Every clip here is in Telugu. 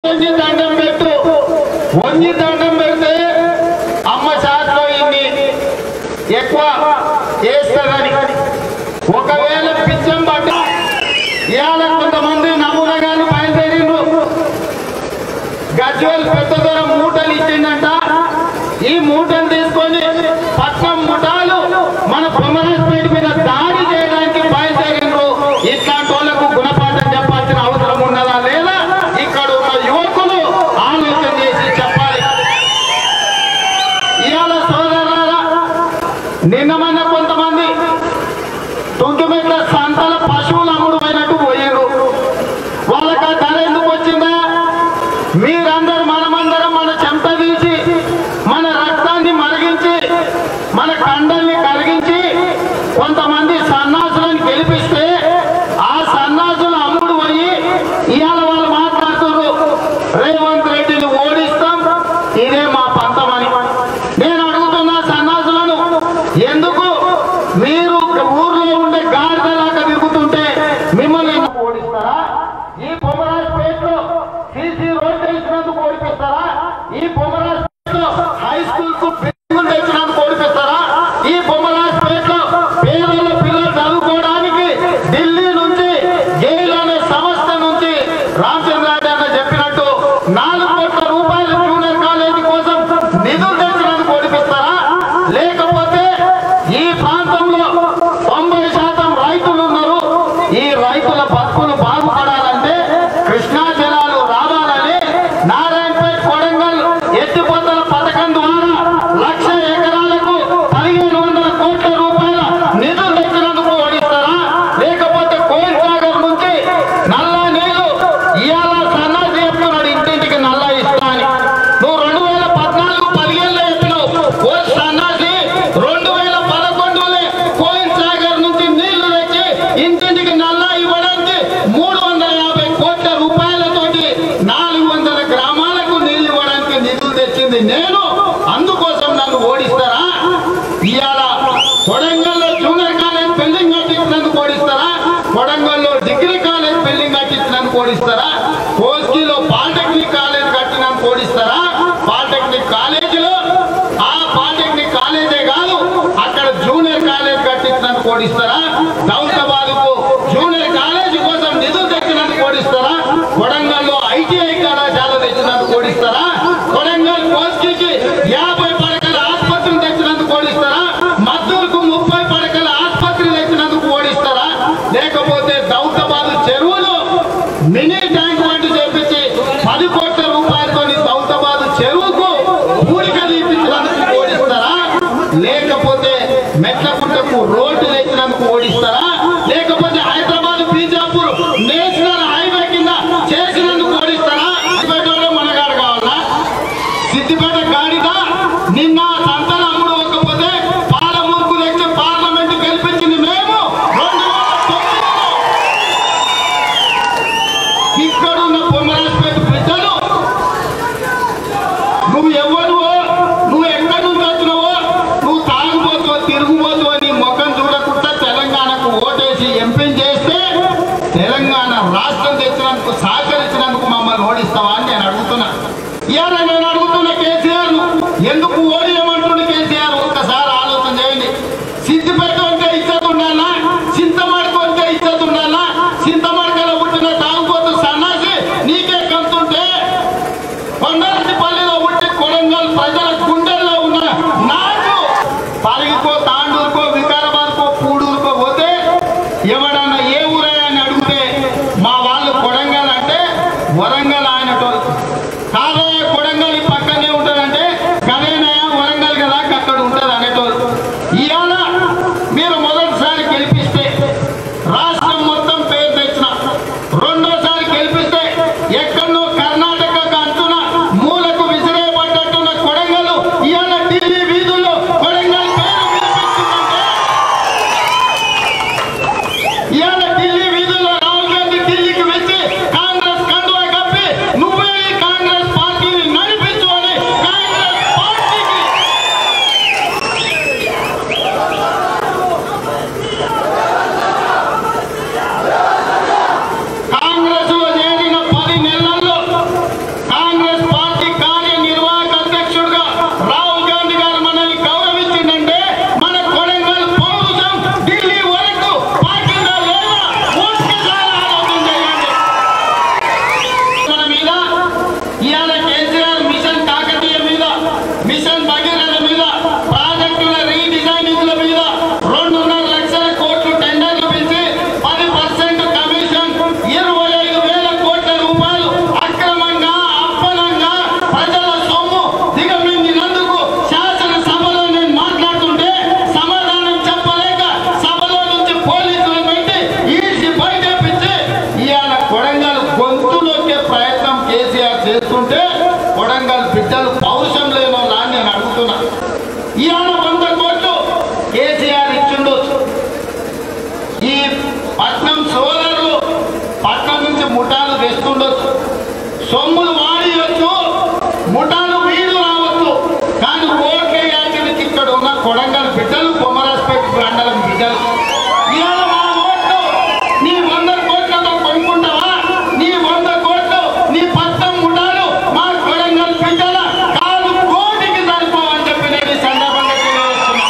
వంగి దండం పెట్టు వంగి దండం పెడితే అమ్మ శాస్త్రం ఇన్ని ఎక్కువ వేస్తుందని ఒకవేళ పిచ్చం పట్ట ఇవాళ కొంతమంది నమూనగాను బయలుదేరిండ్రు గజ్వల్ పెద్ద ధర మూటలు ఇచ్చిందంట ఈ మూటలు తీసుకొని పట్నం ముఠాలు మన బొమ్మరాజ్పేట మీద దాడి చేయడానికి బయలుదేరిండ్రు ఇట్లాంటి వాళ్ళకు గుణపాఠం చెప్పాల్సిన అవసరం ఉన్నదా లేదా ఇక్కడ ఉన్న యువకులు ఆలోచన చేసి చెప్పాలి ఇవాళ సోదరులారా నిన్న మొన్న కొంతమంది తుంటుమెట్ల సంతల పశువులు అమ్ముడు పోయినట్టు పోయారు వాళ్ళకి ఆ ధర ఎందుకు వచ్చిందా మీరందరూ మనమందరం మన చెంత తీసి మన రక్తాన్ని మరిగించి మన కండల్ని కరిగించి కొంతమంది సన్నాసులను గెలిపిస్తే ఆ సన్నాసులు అమ్ముడు పోయి ఇవాళ వాళ్ళు మాట్లాడుతున్నారు రేవంత్ రెడ్డిని ఓడిస్తాం ఇదే మా పంతమని నేను అడుగుతున్నా సన్నాసులను ఎందుకు మీరు ఊర్లో ఉండే గాడిదలాగా తిరుగుతుంటే మిమ్మల్ని ఎందుకు ఓడిస్తారా ఈ పొమరాజ్పేటలో సీసీ రోడ్ వేసినందుకు ఓడిపిస్తారా ఈ పొమరాజ్పేటలో హై స్కూల్ కు బిల్డింగ్ తెచ్చినందుకు ఓడిపిస్తారా ఈ పొమరాజ్పేటలో పేదల పిల్లలు చదువుకోవడానికి ఢిల్లీ నుంచి జైలు అనే సంస్థ నుంచి రామచంద్రారెడ్డి అన్న చెప్పినట్టు నాలుగు కోట్ల రూపాయల జూనియర్ కాలేజీ కోసం నిధులు తెచ్చినందుకు ఓడిపిస్తారా లేకపోతే ఈ ప్రాంతంలో తొంభై శాతం రైతులు ఉన్నారు ఈ రైతుల బతుకులు బాగుపడాలంటే కృష్ణా జలాలు రావాలని నారాయణపేట కొడంగల్ ఎత్తిపోతల పథకం ద్వారా లక్ష ఎకరాలకు పదిహేను వందల కోట్ల రూపాయల నిధులు తెచ్చినందుకు ఓడిస్తారా లేకపోతే కోయిల్ సాగర్ నుంచి నల్ల నీళ్లు ఇవాళ సన్నాసి చెప్తున్నాడు ఇంటింటికి నల్ల ఇస్తా అని నువ్వు రెండు వేల పద్నాలుగు పదిహేనులో చెప్పినావు ఓ సన్నాసి రెండు వేల పదకొండులో కోయిల్ సాగర్ నుంచి నీళ్లు తెచ్చి ఇంటింటికి నల్ల ఇవ్వడానికి మూడు వందల యాభై కోట్ల రూపాయలతోటి నాలుగు వందల గ్రామాలకు నీళ్లు ఇవ్వడానికి నిధులు తెచ్చింది నేను అందుకోసం నన్ను ఓడిస్తారా ఇవాళ కొడంగల్లో జూనియర్ కాలేజ్ బిల్డింగ్ కట్టించినందుకు ఓడిస్తారా కొడంగల్లో డిగ్రీ కాలేజ్ బిల్డింగ్ కట్టించినందుకు ఓడిస్తారా కోస్కిలో పాలిటెక్నిక్ కాలేజ్ కట్టినందుకు ఓడిస్తారా పాలిటెక్నిక్ కాలేజీలో ఆ పాలిటెక్నిక్ కాలేజే కాదు అక్కడ జూనియర్ కాలేజ్ కట్టించినందుకు ఓడిస్తారా దౌలతాబాద్కు జూనియర్ కాలేజీ కోసం నిధులు తెచ్చినందుకు ఓడిస్తారా కొడంగల్లో ఐటీఐ కళాశాల తెచ్చినందుకు ఓడిస్తారా కొడంగల్ కోస్కి యాభై పడకల ఆసుపత్రిని తెచ్చినందుకు ఓడిస్తారా మద్దూరుకు ముప్పై పడకల ఆసుపత్రి తెచ్చినందుకు ఓడిస్తారా లేకపోతే దౌలతాబాద్ చెరువులు మినీ ట్యాంక్ వంటి చేపించి పది కోట్ల రూపాయలతో దౌలతాబాద్ చెరువుకు పూడిక తీపించినందుకు ఓడిస్తారా లేకపోతే మెట్లకుంటకు రోడ్డు తెచ్చినందుకు ఓడిస్తారా లేకపోతే హైదరాబాద్ బీజాపూర్ నేషనల్ హైవే కింద చేసినందుకు ఓడిస్తారా సిద్దిపేటలో మనగాడు కావాలా సిద్దిపేట గాడిద నిన్న సంతాన అమ్ముడు ఒకపోతే పాలమూరుకు తెచ్చి పార్లమెంట్ గెలిపించింది మేము రెండు వేల తొమ్మిదిలో ఇక్కడున్న పొమ్మరాజపేట బిడ్డలు నువ్వు ఎవరువో నువ్వు ఎక్కడి నుంచి వచ్చినవో నువ్వు తాగుబోతువో తిరుగుబోతువో నీ ముఖం చూడకుండా తెలంగాణకు ఓటేసి ఎంపీని చేస్తే తెలంగాణ రాష్ట్రం తెచ్చినందుకు సహకరించినందుకు మమ్మల్ని ఓడిస్తావా అని నేను అడుగుతున్నా ఇవాళ నేను అడుగుతున్న కేసీఆర్ ఎందుకు ఓడియమంటుండే కేసీఆర్ ఒక్కసారి ఆలోచన చేయండి సిద్దిపేట ఉంటే ఇచ్చత ఉండాలా చింతమడకు ఉంటే ఇచ్చత ఉండాలా చింతమడకలో పుట్టిన తాగుబోతు సన్నాసి నీకే కంతుంటే కొండలపల్లిలో పుట్టి కొడంగల్ ప్రజల గుండెల్లో ఉన్న నాకు పరిగికో తాండూరుకో వికారాబాద్కో పూడూరుకో పోతే ఎవడన్నా ఏ ఊరే అని అడిగితే మా వాళ్ళు కొడంగల్ అంటే వరంగల్ ఆయనటోళ్ళు కాదయ్య కొడంగల్ ఈ పక్కనే ఉంటుందంటే కదేనయ్య వరంగల్ కదా అక్కడ ఉంటుంది అనేటోళ్ళు ఇవాళ మీరు మొదటిసారి గెలిపిస్తే రాష్ట్రం మొత్తం పేరు తెచ్చిన రెండోసారి గెలిపిస్తే ఎక్కడో కర్ణాటక అంటున్న మూలకు విసిరేయబడ్డట్టున్న కొడంగల్ ఇవాళ ఢిల్లీ వీధుల్లో కొడంగల్ పేరు వినిపిస్తుందంటే ఇవాళ ఢిల్లీ వీధుల్లో రాహుల్ గాంధీ ఢిల్లీకి వచ్చి కాంగ్రెస్ కండువా కప్పి నువ్వే ఈ కాంగ్రెస్ పార్టీని నడిపించు అని కాంగ్రెస్ పార్టీకి కాంగ్రెస్ లో చేరిన పది నెలల్లో చేస్తుంటే కొడంగల్ బిడ్డలు పౌరుషం లేనో అని నేను అడుగుతున్నా ఇవాళ వంద కోట్లు కేసీఆర్ ఇచ్చిండొచ్చు ఈ పట్నం సోదరులు పట్నం నుంచి ముఠాలు తెస్తుండొచ్చు సొమ్ములు వాడియొచ్చు ముఠాలు వీడు రావచ్చు కానీ ఓట్లే యాచనకి ఇక్కడ ఉన్న కొడంగల్ బిడ్డలు కొమరాస్పేట మండల బిడ్డలు ఇవాళ మా ఓట్లు నీ వంద కోట్లతో కొనుక్కుంటావా నీ వంద కోట్లు నీ పట్నం ముఠాలు మా కొడంగల్ బిడ్డల కాదు కోటికి సరిపోవని చెప్పి నేను ఈ సందర్భంగా తెలియజేస్తున్నా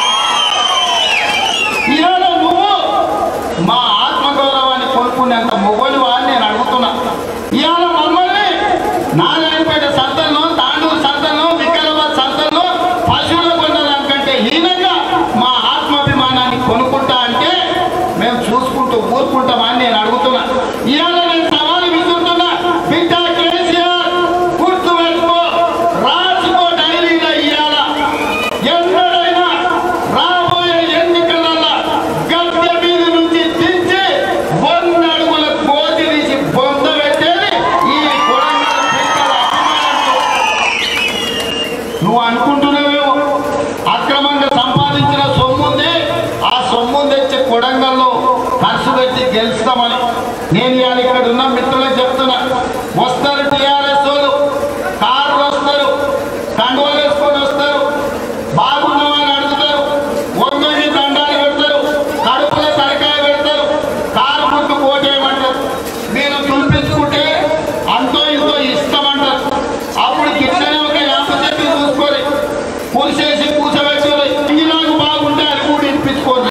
ఇవాళ నువ్వు మా ఆత్మగౌరవాన్ని కొనుక్కునేంత మొగోలు అని నేను అడుగుతున్నా ఇవాళ మమ్మల్ని నారాయణపేట సంతల్లో తాండూరు సంతల్లో వికారాబాద్ సంతల్లో పశువులు కొనడానికంటే హీనంగా మా ఆత్మాభిమానాన్ని కొనుక్కుంటా అంటే మేము చూసుకుంటూ ఊరుకుంటామా అని నేను అడుగుతున్నా ఇవాళ నేను సవాలు విసురుతున్నా బిడ్డ కేసీఆర్ గుర్తు పెట్టుకో రాసుకో డైరీలో ఇవాళ ఎన్నడైనా రాబోయే ఎన్నికలలో గద్దె మీద నుంచి దించి వంద అడుగుల కోతి తీసి బొంద పెట్టేది ఈ కొడంగల్ బిడ్డల అభిమానంతో. నువ్వు అనుకుంటున్నావేమో అక్రమంగా సంపాదించిన సొమ్ముంది ఆ సొమ్మును తెచ్చి కొడంగల్లో ఖర్చు పెట్టి గెలుస్తామని నేను ఇవాళ ఇక్కడ ఉన్న మిత్రులకు చెప్తున్నా వస్తారు టీఆర్ఎస్ వాళ్ళు కార్లు వస్తారు కండువలు వేసుకొని వస్తారు బాగున్నామని అడుగుతారు వందకి దండాలు పెడతారు కడుపులో తలకాయ పెడతారు కారు పుట్టు కోటేయమంటారు మీరు తులిపించుకుంటే అంతో ఇంతో ఇస్తామంటారు అప్పుడు కిందనే ఒక యాప చెట్టు చూసుకొని కూర్చేసి కూర్చోబెట్టి ఇంజినాకు బాగుంటే అది కూడా ఇప్పించుకోండి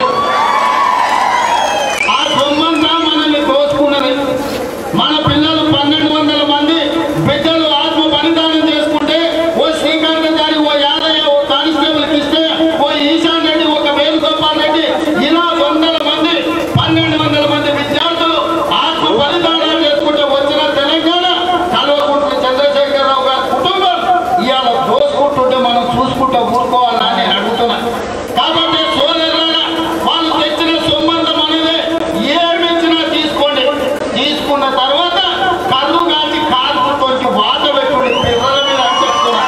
ఆ సొమ్మంతా మనల్ని దోచుకున్నది మన పిల్లలు పన్నెండు వందల మంది బిడ్డలు ఆత్మ బలిదానం చేసుకుంటే ఓ శ్రీకాంతాచారి ఓ యాదయ్య ఓ కానిస్టేబుల్కి ఇస్తే ఓ ఈశాన్ రెడ్డి ఒక వేణుగోపాల్ రెడ్డి ఇలా వందల మంది పన్నెండు వందల మంది విద్యార్థులు ఆత్మ బలిదానాలు చేసుకుంటే వచ్చిన తెలంగాణ కల్వకుంట్ల చంద్రశేఖరరావు గారి కుటుంబం ఇవాళ దోసుకుంటుంటే మనం చూసుకుంటూ ఊరుకోవాలని నేను అడుగుతున్నా కాబట్టి సోదరులారా వాళ్ళు తెచ్చిన సొమ్మంతం అనేది ఏమి ఇచ్చినా తీసుకోండి తీసుకున్న తర్వాత కళ్ళు కాచి కాల్పుతోటి వాత పెట్టుకుని పిల్లల మీద అని చెప్తున్నా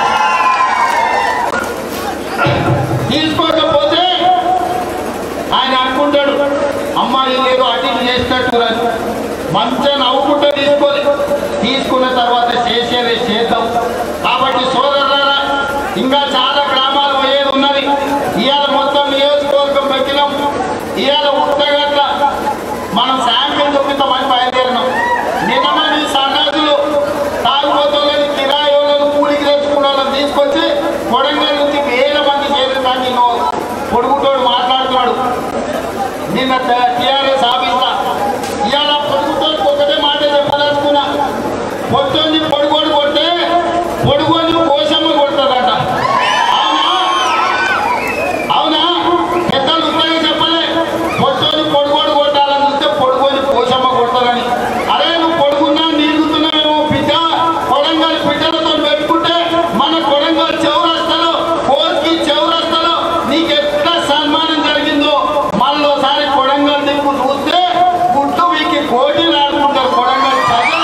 తీసుకోకపోతే ఆయన అనుకుంటాడు అమ్మాయి ఏదో అటు ఇటు చేసినట్టు అని. మంచిగా నవ్వుకుంటే తీసుకోవాలి తీసుకున్న తర్వాత చేసేది చేద్దాం కాబట్టి సోదరులారా ఇంకా చాలా గ్రామాలు పోయేది ఉన్నది ఇవాళ మొత్తం నియోజకవర్గం పెట్టినాం ఇవాళ ఉత్తగట్ల మనం శాంపిల్ చూపిస్తామని బయలుదేరినాం నిజమే ఈ సన్నాసులు తాగుబోతులను కిరాయి వాళ్ళను కూలికి తెచ్చుకున్న వాళ్ళని తీసుకొచ్చి కొడంగల్ నుంచి వేల మంది చేరుతాను నేను పొడుగుతోడు మాట్లాడుతున్నాడు నిన్న టీఆర్ఎస్ ఆఫీస్లో ఇవాళ పొడుగుతోడు ఒకటే మాట చెప్పదలుచుకున్నా పొద్దున్ని పొడుగోడు కొడితే పొడుగోని కోసమ్మ కొడుతుందట అవునా అవునా పెద్దలు ఉత్తగా చెప్పలే పొద్దుని పొడుగోడు కొట్టాలని చూస్తే పొడుగోని పోషమ్మ కొడతారని అరే నువ్వు పొడుగున్నా నీగుతున్నావేమో బిడ్డ కొడంగల్ బిడ్డలతో పెట్టుకుంటే మన కొడంగల్ చౌరస్తలో కోర్కి చౌరస్తలో నీకు ఎట్లా సన్మానం జరిగిందో మళ్ళోసారి కొడంగల్ దిక్కు చూస్తే గుట్టు వీకి కోటీలు ఆడుకుంటారు కొడంగల్ ప్రజలు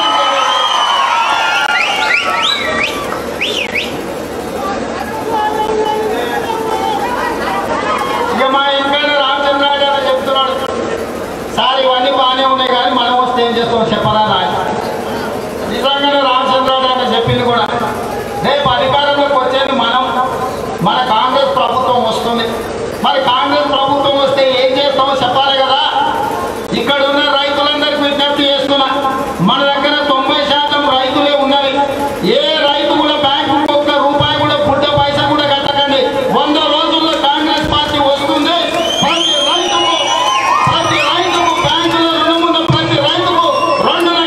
ఇక మా ఇంట్లో రామచంద్రాడు అని చెప్తున్నాడు సార్ ఇవన్నీ బాగానే ఉన్నాయి కానీ మనం వస్తే ఏం చేస్తాం చెప్పరా నాయన నిజంగానే రామచంద్రాడు అని చెప్పింది కూడా రేపు అధికారంలోకి వచ్చేది మనం మన కాంగ్రెస్ ప్రభుత్వం వస్తుంది మరి కాంగ్రెస్ ప్రభుత్వం వస్తే ఏం చేస్తామో చెప్పాలి కదా ఇక్కడ ఉన్న రైతులందరికీ విజ్ఞప్తి చేస్తున్నా మన దగ్గర తొంభై శాతం రైతులే ఉన్నది ఏ రైతు కూడా బ్యాంకు ఒక్క రూపాయి కూడా పుట్ట పైసా కూడా కట్టకండి వంద రోజుల్లో కాంగ్రెస్ పార్టీ వస్తుంది ప్రతి రైతుకు ప్రతి రైతుకు బ్యాంకులో రుణం ఉన్న ప్రతి రైతుకు రెండు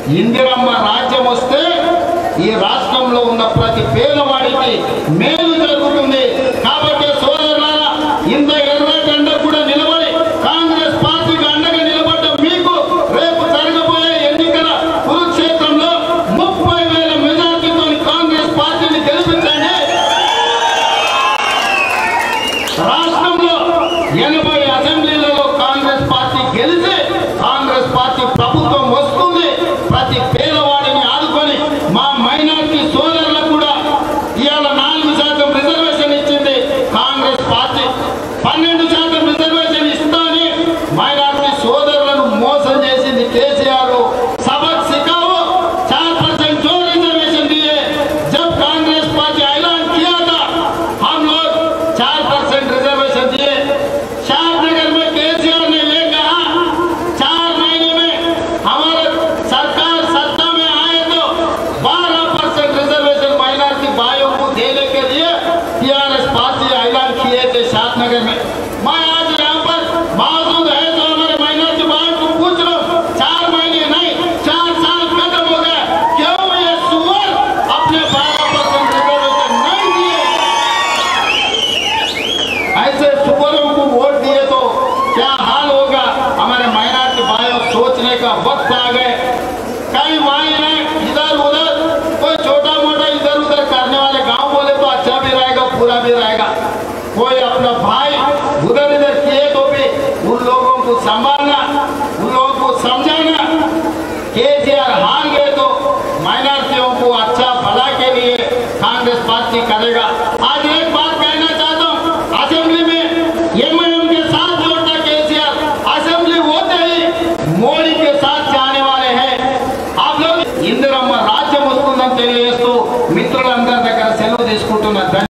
ఇందిరమ్మ రాజ్యం వస్తే ఈ రాష్ట్రంలో ఉన్న ప్రతి పేదవాడికి మేలు జరుగుతుంది కాబట్టి సోదరులారా ఇంత ఎర్రగండ కూడా నిలబడి కాంగ్రెస్ పార్టీకి అండగా నిలబడ్డ మీకు రేపు జరగబోయే ఎన్నికల కురుక్షేత్రంలో ముప్పై వేల మెజార్టీతో కాంగ్రెస్ పార్టీని గెలిపించండి రాష్ట్రంలో ఎనభై అసెంబ్లీలలో కాంగ్రెస్ పార్టీ గెలిచి కాంగ్రెస్ పార్టీ ప్రభుత్వం